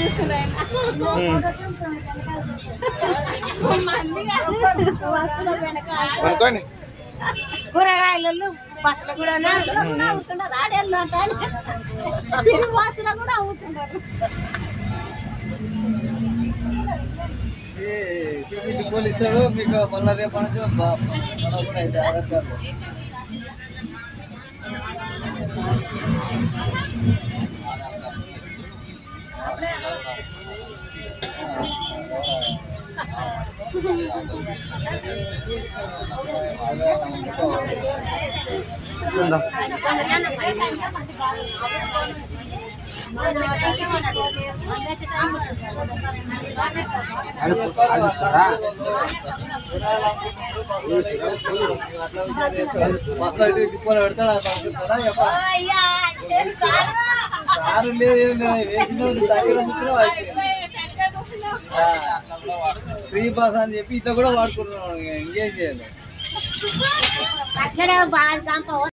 అనుకోండి కూరగాయలు బస్సులు కూడా అవుతున్నారు రాడేళ్ళు అంటే వాసన కూడా అవుతున్నారు కేసీటీ పోలీస్ ఇస్తాడు మీకు మళ్ళీ రేపు నుంచి బా- మన కూడా అయితే ఆధార్ కార్డు చూద్దాం బస్సులో ఇటు తిప్పాలి పెడతాడు ఆ పంపిస్తాడా చెప్పా కారు లేదు ఏం లేదు వేసిన దగ్గర అనుకున్నావు ఫ్రీ బస్ అని చెప్పి ఇట్లా కూడా వాడుకుంటున్నాం ఇంకేం చేయాలి అక్కడ బాగా